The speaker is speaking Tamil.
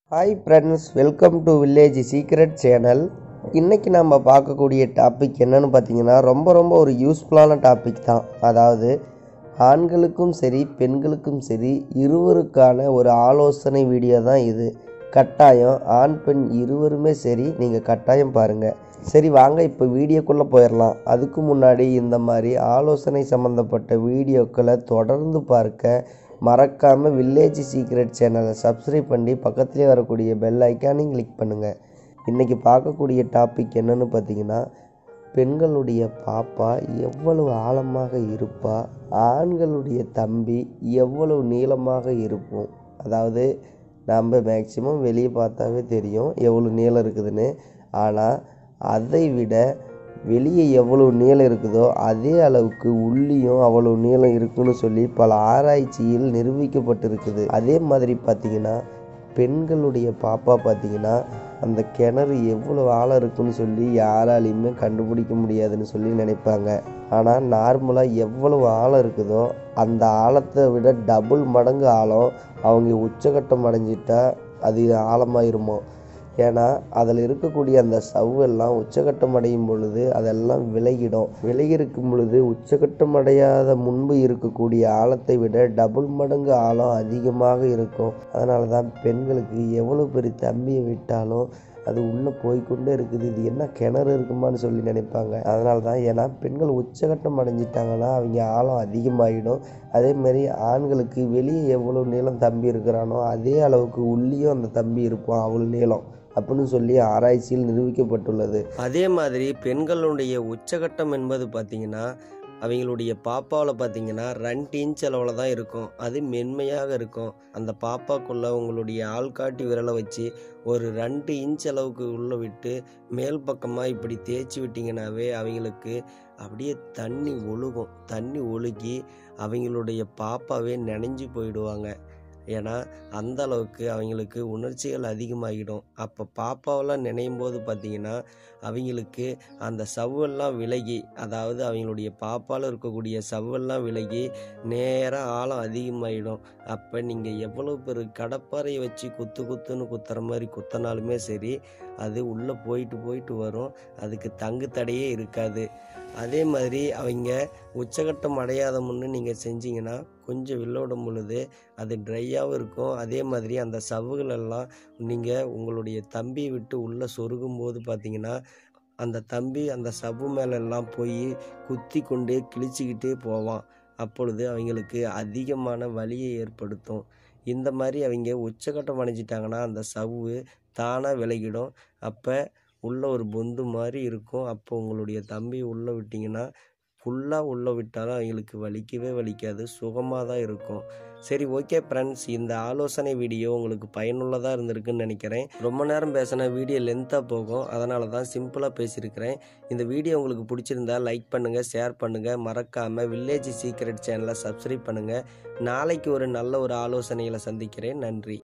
hi friends welcome to village secret channel இன்றைக்கி நம்ம பார்க்கக்கூடிய டாபிக் என்னன்னு பார்த்தீங்கன்னா ரொம்ப ரொம்ப ஒரு யூஸ்ஃபுல்லான டாபிக் தான் அதாவது ஆண்களுக்கும் சரி பெண்களுக்கும் சரி இருவருக்கான ஒரு ஆலோசனை வீடியோ தான் இது கட்டாயம் ஆண் பெண் இருவருமே சரி நீங்கள் கட்டாயம் பாருங்கள் சரி வாங்க இப்போ வீடியோக்குள்ளே போயிடலாம் அதுக்கு முன்னாடி இந்த மாதிரி ஆலோசனை சம்மந்தப்பட்ட வீடியோக்களை தொடர்ந்து பார்க்க மறக்காமல் வில்லேஜ் சீக்ரெட் சேனலை சப்ஸ்கிரைப் பண்ணி பக்கத்துலேயே வரக்கூடிய பெல் ஐக்கானையும் கிளிக் பண்ணுங்கள் இன்றைக்கி பார்க்கக்கூடிய டாபிக் என்னன்னு பார்த்தீங்கன்னா பெண்களுடைய பாப்பா எவ்வளவு ஆழமாக இருப்பா ஆண்களுடைய தம்பி எவ்வளவு நீளமாக இருப்போம் அதாவது நம்ம மேக்சிமம் வெளியே பார்த்தாவே தெரியும் எவ்வளோ நீளம் இருக்குதுன்னு ஆனால் அதை விட வெளியே எவ்வளவு நீளம் இருக்குதோ அதே அளவுக்கு உள்ளியும் அவ்வளவு நீளம் இருக்குன்னு சொல்லி பல ஆராய்ச்சியில் நிரூபிக்கப்பட்டிருக்குது அதே மாதிரி பார்த்தீங்கன்னா பெண்களுடைய பாப்பா பார்த்தீங்கன்னா அந்த கிணறு எவ்வளோ ஆழம் இருக்குன்னு சொல்லி யாராலையுமே கண்டுபிடிக்க முடியாதுன்னு சொல்லி நினைப்பாங்க ஆனால் நார்மலாக எவ்வளவு ஆழம் இருக்குதோ அந்த ஆழத்தை விட டபுள் மடங்கு ஆழம் அவங்க உச்சகட்டம் அடைஞ்சிட்டா அது ஆழமாயிருமோ ஏன்னா அதில் இருக்கக்கூடிய அந்த சவ்வெல்லாம் உச்சகட்டம் அடையும் பொழுது அதெல்லாம் விலகிடும் விலகி இருக்கும் பொழுது உச்சகட்டம் அடையாத முன்பு இருக்கக்கூடிய ஆழத்தை விட டபுள் மடங்கு ஆழம் அதிகமாக இருக்கும் அதனால தான் பெண்களுக்கு எவ்வளோ பெரிய தம்பியை விட்டாலும் அது உள்ளே போய்க்கொண்டே இருக்குது இது என்ன கிணறு இருக்குமான்னு சொல்லி நினைப்பாங்க அதனால தான் ஏன்னா பெண்கள் உச்சகட்டம் அடைஞ்சிட்டாங்கன்னா அவங்க ஆழம் அதிகமாகிடும் அதேமாரி ஆண்களுக்கு வெளியே எவ்வளோ நீளம் தம்பி இருக்கிறானோ அதே அளவுக்கு உள்ளேயும் அந்த தம்பி இருப்பான் அவ்வளோ நீளம் அப்படின்னு சொல்லி ஆராய்ச்சியில் நிரூபிக்கப்பட்டுள்ளது அதே மாதிரி பெண்களுடைய உச்சகட்டம் என்பது பார்த்தீங்கன்னா அவங்களுடைய பாப்பாவில் பார்த்தீங்கன்னா ரெண்டு இன்ச் அளவில் தான் இருக்கும் அது மென்மையாக இருக்கும் அந்த பாப்பாக்குள்ளே உங்களுடைய ஆள்காட்டி விரலை வச்சு ஒரு ரெண்டு இன்ச் அளவுக்கு உள்ளே விட்டு மேல் பக்கமாக இப்படி தேய்ச்சி விட்டிங்கனாவே அவங்களுக்கு அப்படியே தண்ணி ஒழுகும் தண்ணி ஒழுகி அவங்களுடைய பாப்பாவே நனைஞ்சு போயிடுவாங்க ஏன்னா அந்த அளவுக்கு அவங்களுக்கு உணர்ச்சிகள் அதிகமாகிடும் அப்போ பாப்பாவெல்லாம் நினையும் போது பார்த்தீங்கன்னா அவங்களுக்கு அந்த சவ்வெல்லாம் விலகி அதாவது அவங்களுடைய பாப்பால் இருக்கக்கூடிய சவ்வெல்லாம் விலகி நேராக ஆழம் அதிகமாகிடும் அப்போ நீங்கள் எவ்வளோ பெரிய கடப்பாறையை வச்சு குத்து குத்துன்னு குத்துற மாதிரி குத்தினாலுமே சரி அது உள்ளே போயிட்டு போயிட்டு வரும் அதுக்கு தங்கு தடையே இருக்காது அதே மாதிரி அவங்க உச்சகட்டம் அடையாத முன்னு நீங்கள் செஞ்சீங்கன்னா கொஞ்சம் வில்லோடும் பொழுது அது ட்ரையாகவும் இருக்கும் அதே மாதிரி அந்த சவ்வுகள் எல்லாம் நீங்கள் உங்களுடைய தம்பியை விட்டு உள்ளே சொருகும் போது பார்த்தீங்கன்னா அந்த தம்பி அந்த சவ்வு மேலெல்லாம் போய் குத்தி கொண்டே கிழிச்சிக்கிட்டே போவான் அப்பொழுது அவங்களுக்கு அதிகமான வலியை ஏற்படுத்தும் இந்த மாதிரி அவங்க உச்சக்கட்டம் அடைஞ்சிட்டாங்கன்னா அந்த சவ்வு தானாக விலகிடும் அப்போ உள்ள ஒரு பொந்து மாதிரி இருக்கும் அப்போ உங்களுடைய தம்பி உள்ளே விட்டிங்கன்னா ஃபுல்லாக உள்ளே விட்டாலும் அவங்களுக்கு வலிக்கவே வலிக்காது சுகமாக தான் இருக்கும் சரி ஓகே ஃப்ரெண்ட்ஸ் இந்த ஆலோசனை வீடியோ உங்களுக்கு பயனுள்ளதாக இருந்திருக்குன்னு நினைக்கிறேன் ரொம்ப நேரம் பேசின வீடியோ லென்த்தாக போகும் அதனால தான் சிம்பிளாக பேசியிருக்கிறேன் இந்த வீடியோ உங்களுக்கு பிடிச்சிருந்தா லைக் பண்ணுங்கள் ஷேர் பண்ணுங்கள் மறக்காமல் வில்லேஜ் சீக்ரெட் சேனலை சப்ஸ்கிரைப் பண்ணுங்கள் நாளைக்கு ஒரு நல்ல ஒரு ஆலோசனைகளை சந்திக்கிறேன் நன்றி